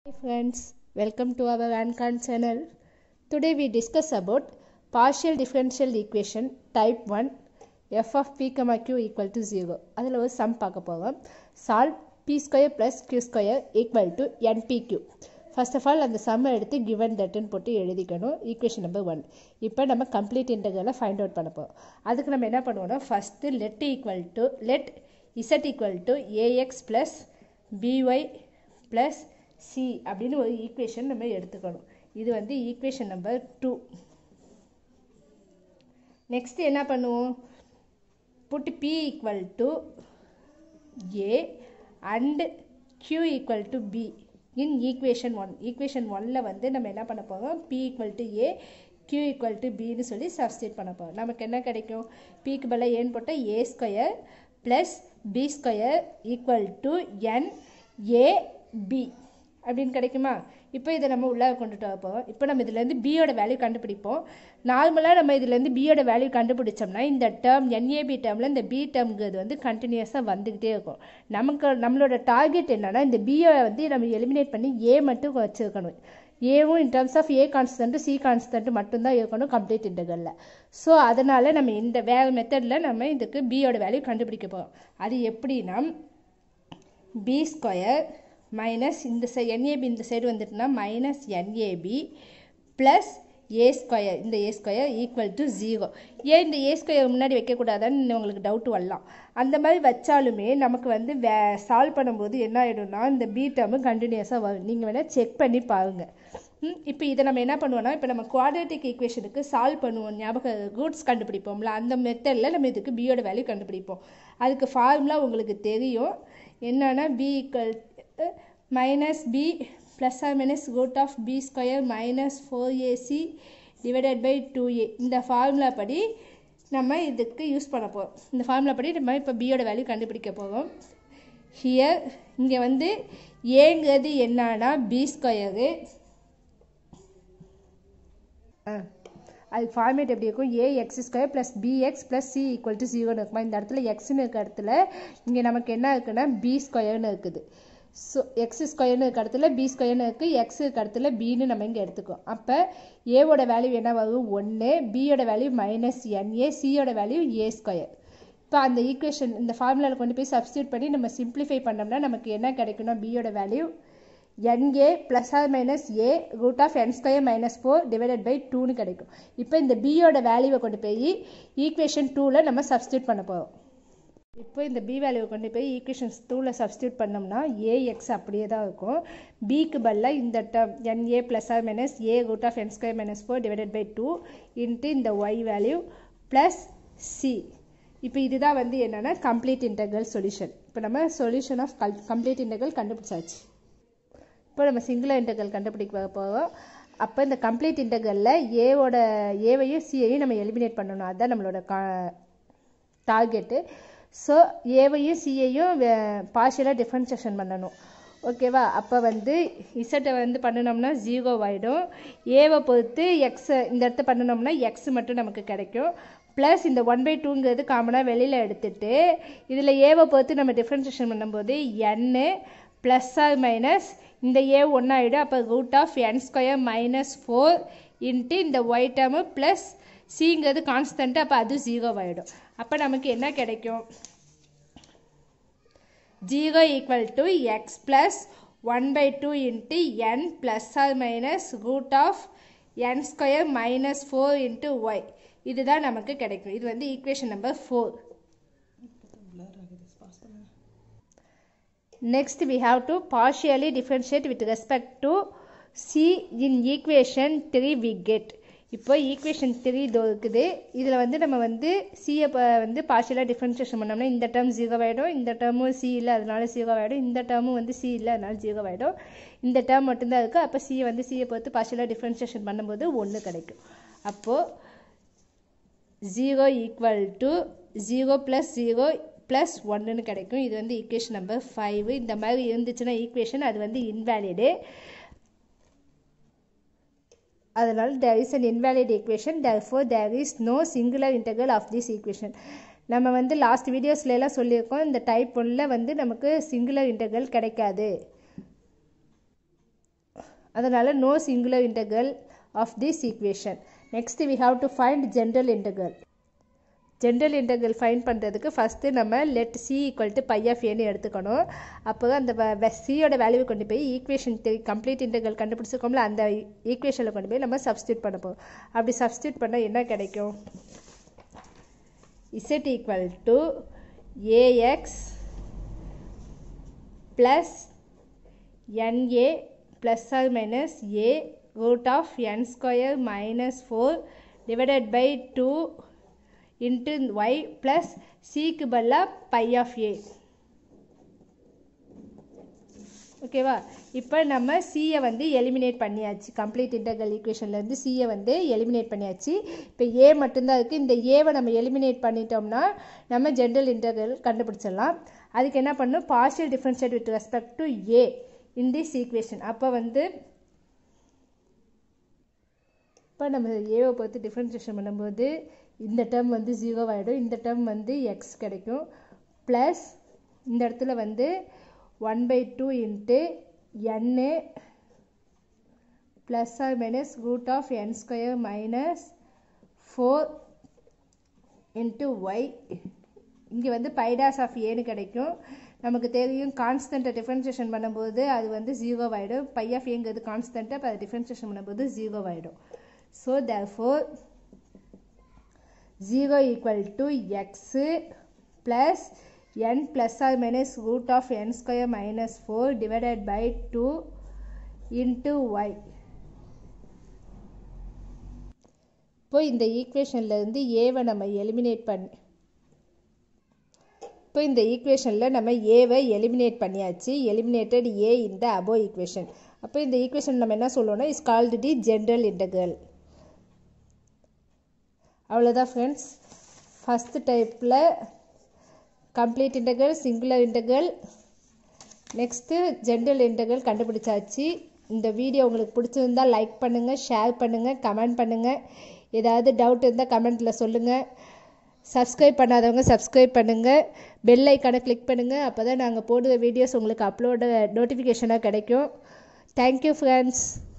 Hi friends, welcome to our Vancan channel. Today we discuss about partial differential equation type 1 f of p comma q equal to 0. அதில் ஒரு sum பார்க்க போகிறோம் solve p square plus q square equal to npq. First of all அந்த சம்மை எடுத்து given thatன்னு போட்டு எழுதிக்கணும் equation number one இப்போ நம்ம கம்ப்ளீட் இன்டெகிரலை ஃபைண்ட் அவுட் பண்ண போகிறோம் அதுக்கு நம்ம என்ன பண்ணுவோம்னா first let equal to let z equal to a x plus b y plus c அப்படின்னு ஒரு ஈக்குவேஷன் நம்ம எடுத்துக்கணும் இது வந்து ஈக்குவேஷன் நம்பர் டூ நெக்ஸ்ட் என்ன பண்ணுவோம் put p equal to a and q equal to b in equation one equation ஒனில் வந்து நம்ம என்ன பண்ண போகிறோம் p equal to a q equal to பின்னு சொல்லி சப்ஸ்டியூட் பண்ண போகிறோம் நமக்கு என்ன கிடைக்கும் பிக்கு பதிலாக ஏன்னு போட்டால் a square plus b square equal to n a b அப்படின்னு கிடைக்குமா இப்போ இதை நம்ம உள்ளே கொண்டுட்டு வைப்போம் இப்போ நம்ம இதுலேருந்து பியோட வேல்யூ கண்டுபிடிப்போம் நார்மலாக நம்ம இதுலேருந்து பியோட வேல்யூ கண்டுபிடிச்சோம்னா இந்த டேர்ம் என்ஏபி டேர்மில் இந்த பி டேர்ம்ங்கிறது வந்து கண்டினியூஸாக வந்துக்கிட்டே இருக்கும் நமக்கு நம்மளோட டார்கெட் என்னென்னா இந்த பியை வந்து நம்ம எலிமினேட் பண்ணி ஏ மட்டும் வச்சுருக்கணும் ஏவும் in terms of a constant c constant மட்டும்தான் இருக்கணும் கம்ப்ளீட் இன்டர்கலில் ஸோ அதனால் நம்ம இந்த வேறு மெத்தடில் நம்ம இதுக்கு பியோட வேல்யூ கண்டுபிடிக்க போகிறோம் அது எப்படின்னா பி ஸ்கொயர் மைனஸ் இந்த சை என்ஏபி இந்த சைடு வந்துட்டுனா minus n a b plus a square இந்த a square equal to zero ஏன் இந்த ஏ ஸ்கொயர் முன்னாடி வைக்கக்கூடாதான்னு உங்களுக்கு டவுட் வரலாம் அந்த மாதிரி வச்சாலுமே நமக்கு வந்து வே சால்வ் பண்ணும்போது என்ன ஆகிடும்னா இந்த பி டேர்மு கண்டினியூஸாக வரும் நீங்கள் வேணால் செக் பண்ணி பாருங்கள் இப்போ இதை நம்ம என்ன பண்ணுவோம்னா இப்போ நம்ம குவாட்ரேட்டிக் ஈக்குவேஷனுக்கு சால்வ் பண்ணுவோம் ஞாபகம் ரூட்ஸ் கண்டுபிடிப்போம்ல அந்த மெத்தடில் நம்ம இதுக்கு பியோட வேல்யூ கண்டுபிடிப்போம் அதுக்கு ஃபார்முலா உங்களுக்கு தெரியும் என்னன்னா b equal minus b plus or minus root of b square minus 4ac divided by 2a இந்த ஃபார்முலா படி நம்ம இதுக்கு யூஸ் பண்ண போகிறோம் இந்த ஃபார்முலா படி நம்ம இப்போ பியோட வேல்யூ கண்டுபிடிக்க போகிறோம் ஹியர் இங்கே வந்து ஏங்கிறது என்னன்னா பி ஸ்கொயரு அது ஃபார்மேட் எப்படி இருக்கும் a x square plus b x plus c equal to ஜீரோன்னு இருக்குமா இந்த இடத்துல எக்ஸ்னு இருக்க இடத்துல இங்கே நமக்கு என்ன இருக்குன்னா பி ஸ்கொயர்னு இருக்குது ஸோ எக்ஸ் ஸ்கொயர்னு இருக்க இடத்துல பி ஸ்கொயர்னு இருக்குது எக்ஸ் இருக்க இடத்துல பின்னு நம்ம இங்கே எடுத்துக்கோம் அப்போ ஏவோட வேல்யூ என்ன வரும் ஒன்று பியோட வேல்யூ மைனஸ் என்ஏ சியோட வேல்யூ ஏ ஸ்கொயர் இப்போ அந்த ஈக்குவேஷன் இந்த ஃபார்முலாவில் கொண்டு போய் சப்ஸ்டியூட் பண்ணி நம்ம சிம்பிளிஃபை பண்ணோம்னா நமக்கு என்ன கிடைக்கும்னா பியோட value n a plus or minus a root of n square minus four divided by டூன்னு கிடைக்கும் இப்போ இந்த பியோட வேல்யூவை கொண்டு போய் ஈக்குவேஷன் டூவில் நம்ம சப்ஸ்டியூட் பண்ண போகிறோம் இப்போ இந்த பி வேல்யூவை கொண்டு போய் ஈக்குவேஷன்ஸ் டூவில் சப்ஸ்டியூட் பண்ணோம்னா ஏஎக்ஸ் அப்படியே தான் இருக்கும் பிக்கு பதிலாக இந்த term n a plus or minus a root of n square minus four divided by two into இந்த ஒய் வேல்யூ ப்ளஸ் சி இப்போ இதுதான் வந்து என்னென்னா கம்ப்ளீட் இன்டெக்ரல் சொல்யூஷன் இப்போ நம்ம சொல்யூஷன் ஆஃப் கல் கம்ப்ளீட் இன்டெக்ரல் கண்டுபிடிச்சாச்சு இப்போ நம்ம சிங்குலர் இன்டெக்ரல் கண்டுபிடிக்க போகிறோம் அப்போ இந்த கம்ப்ளீட் இன்டெக்ரலில் ஏவோட ஏவையும் சியையும் நம்ம எலிமினேட் பண்ணணும் அதுதான் நம்மளோட கா டார்கெட்டு ஸோ ஏவையும் சியையும் பார்ஷியலாக டிஃப்ரென்சேஷன் பண்ணணும் ஓகேவா அப்போ வந்து இசட்டை வந்து பண்ணினோம்னா ஜீரோ ஆகிடும் ஏவை பொறுத்து எக்ஸை இந்த இடத்த பண்ணினோம்னா எக்ஸ் மட்டும் நமக்கு கிடைக்கும் ப்ளஸ் இந்த ஒன் பை டூங்கிறது காமனாக வெளியில் எடுத்துட்டு இதில் ஏவை பொறுத்து நம்ம டிஃப்ரென்சேஷன் பண்ணும்போது என்னு ப்ளஸ் ஆர் மைனஸ் இந்த ஏ ஒன்றாயிடும் அப்போ root of n square minus four into இந்த ஒய் டேர்மு ப்ளஸ் சிங்கிறது கான்ஸ்டன்ட்டு அப்போ அது ஜீரோ ஆகிடும் அப்போ நமக்கு என்ன கிடைக்கும் zero equal to x plus one by two into n plus or minus root of n square minus four into y இதுதான் நமக்கு கிடைக்கும் இது வந்து equation number four next we have to partially differentiate with respect to c in equation 3 we get இப்போ equation three இதோ இருக்குது இதில் வந்து நம்ம வந்து சியை வந்து பார்ஷியலாக டிஃப்ரென்ஷியேஷன் பண்ணோம்னா இந்த டேர்ம் ஜீரோ ஆகிடும் இந்த டேர்மும் சி இல்லை அதனால ஜீரோ ஆகிடும் இந்த டேர்மும் வந்து சி இல்லை அதனால ஜீரோ ஆகிடும் இந்த டேர்ம் மட்டும்தான் இருக்குது அப்போ சியை வந்து சியை பொறுத்து பார்ஷியலாக டிஃப்ரென்ஷியேஷன் பண்ணும்போது ஒன்று கிடைக்கும் அப்போது zero equal to zero plus zero plus ஒன்றுன்னு கிடைக்கும் இது வந்து ஈக்குவேஷன் நம்பர் ஃபைவ் இந்த மாதிரி இருந்துச்சுன்னா ஈக்குவேஷன் அது வந்து இன்வேலிடு அதனால் there is an invalid equation therefore there is no singular integral of this equation நம்ம வந்து லாஸ்ட் வீடியோஸ்ல எல்லாம் சொல்லியிருக்கோம் இந்த டைப் ஒன்ல வந்து நமக்கு சிங்குலர் இன்டெக்ரல் கிடைக்காது அதனால் no singular integral of this equation next we have to find general integral general integral find பண்ணுறதுக்கு ஃபஸ்ட்டு நம்ம let c equal to phi of ஏன்னு எடுத்துக்கணும் அப்போ அந்த சியோட வேல்யூவை கொண்டு போய் ஈக்குவேஷன் தெரி கம்ப்ளீட் இன்டகல் கண்டுபிடிச்சிருக்கோம்ல அந்த ஈக்குவேஷனில் கொண்டு போய் நம்ம சப்ஸ்டியூட் பண்ண போகிறோம் அப்படி சப்ஸ்டியூட் பண்ணால் என்ன கிடைக்கும் z equal to a x plus n a plus or minus a root of n square minus four divided by two into y plus சிக்கு பதிலாக பை ஆஃப் ஏ ஓகேவா இப்போ நம்ம சியை வந்து எலிமினேட் பண்ணியாச்சு கம்ப்ளீட் இன்டர்கல் ஈக்குவேஷன்லேருந்து சியை வந்து எலிமினேட் பண்ணியாச்சு இப்போ ஏ மட்டும்தான் இருக்குது இந்த ஏவை நம்ம எலிமினேட் பண்ணிட்டோம்னா நம்ம ஜென்ரல் இன்டர்கல் கண்டுபிடிச்சிடலாம் அதுக்கு என்ன பண்ணணும் partial differentiate with respect to a in this equation அப்போ வந்து இப்போ நம்ம ஏவை பொறுத்து டிஃப்ரென்ஷியேஷன் பண்ணும்போது இந்த டேர்ம் வந்து ஜீரோ ஆகிடும் இந்த டேர்ம் வந்து எக்ஸ் கிடைக்கும் ப்ளஸ் இந்த இடத்துல வந்து ஒன் பை டூ இன்ட்டு என்னு plus or minus root of n square minus four into y இங்கே வந்து பைடாஸ் ஆஃப் ஏன்னு கிடைக்கும் நமக்கு தெரியும் கான்ஸ்டண்ட்டை டிஃப்ரென்ஷியேஷன் பண்ணும்போது அது வந்து ஜீரோ ஆகிடும் பை ஆஃப் ஏங்கிறது கான்ஸ்டண்ட்டை இப்போ அதை டிஃப்ரென்ஷியேஷன் பண்ணும்போது ஜீரோ ஆகிடும் so therefore zero equal to x plus n plus or minus root of n square minus 4 divided by 2 into y இப்போ இந்த ஈக்குவேஷனில் இருந்து ஏவை நம்ம எலிமினேட் பண்ணி இப்போ இந்த ஈக்குவேஷனில் நம்ம ஏவை எலிமினேட் பண்ணியாச்சு எலிமினேட்டட் ஏ இந்த அபோ ஈக்குவேஷன் அப்போ இந்த ஈக்குவேஷன் நம்ம என்ன சொல்லுவோம்னா is called the general integral அவ்வளோதான் ஃப்ரெண்ட்ஸ் ஃபஸ்ட்டு டைப்பில் complete integral singular integral next general integral கண்டுபிடிச்சாச்சு இந்த வீடியோ உங்களுக்கு பிடிச்சிருந்தால் லைக் பண்ணுங்கள் ஷேர் பண்ணுங்கள் கமெண்ட் பண்ணுங்கள் ஏதாவது டவுட் இருந்தால் கமெண்ட்டில் சொல்லுங்கள் சப்ஸ்கிரைப் பண்ணாதவங்க சப்ஸ்கிரைப் பண்ணுங்கள் பெல் ஐக்கானை கிளிக் பண்ணுங்கள் அப்போ தான் நாங்கள் போடுற வீடியோஸ் உங்களுக்கு அப்லோட நோட்டிஃபிகேஷனாக கிடைக்கும் தேங்க்யூ ஃப்ரெண்ட்ஸ்